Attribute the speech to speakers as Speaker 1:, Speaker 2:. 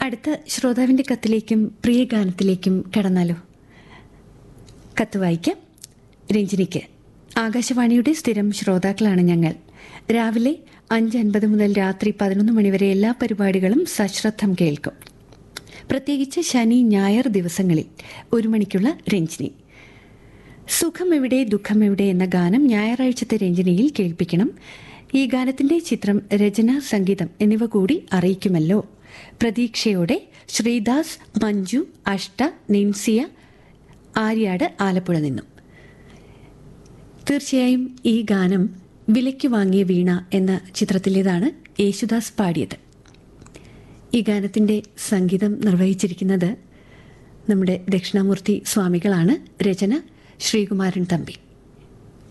Speaker 1: അടുത്ത ശ്രോതാവിന്റെ കത്തിലേക്കും പ്രിയ ഗാനത്തിലേക്കും കടന്നാലോ കത്ത് വായിക്കാം രഞ്ജിനിക്ക് ആകാശവാണിയുടെ സ്ഥിരം ശ്രോതാക്കളാണ് ഞങ്ങൾ രാവിലെ അഞ്ച് അൻപത് മുതൽ രാത്രി പതിനൊന്ന് മണിവരെ എല്ലാ പരിപാടികളും സശ്രദ്ധം കേൾക്കും പ്രത്യേകിച്ച് ശനി ഞായർ ദിവസങ്ങളിൽ ഒരു മണിക്കുള്ള രഞ്ജിനി സുഖം എവിടെ ദുഃഖം എവിടെ എന്ന ഗാനം ഞായറാഴ്ചത്തെ രഞ്ജനിയിൽ കേൾപ്പിക്കണം ഈ ഗാനത്തിന്റെ ചിത്രം രചന സംഗീതം എന്നിവ കൂടി അറിയിക്കുമല്ലോ പ്രതീക്ഷയോടെ ശ്രീദാസ് മഞ്ജു അഷ്ട നിൻസിയ ആര്യാട് ആലപ്പുഴ നിന്നും തീർച്ചയായും ഈ ഗാനം വിലയ്ക്ക് വാങ്ങിയ വീണ എന്ന ചിത്രത്തിലേതാണ് യേശുദാസ് പാടിയത് ഈ ഗാനത്തിന്റെ സംഗീതം നിർവഹിച്ചിരിക്കുന്നത് നമ്മുടെ ദക്ഷിണാമൂർത്തി സ്വാമികളാണ് രചന ശ്രീകുമാരൻ തമ്പി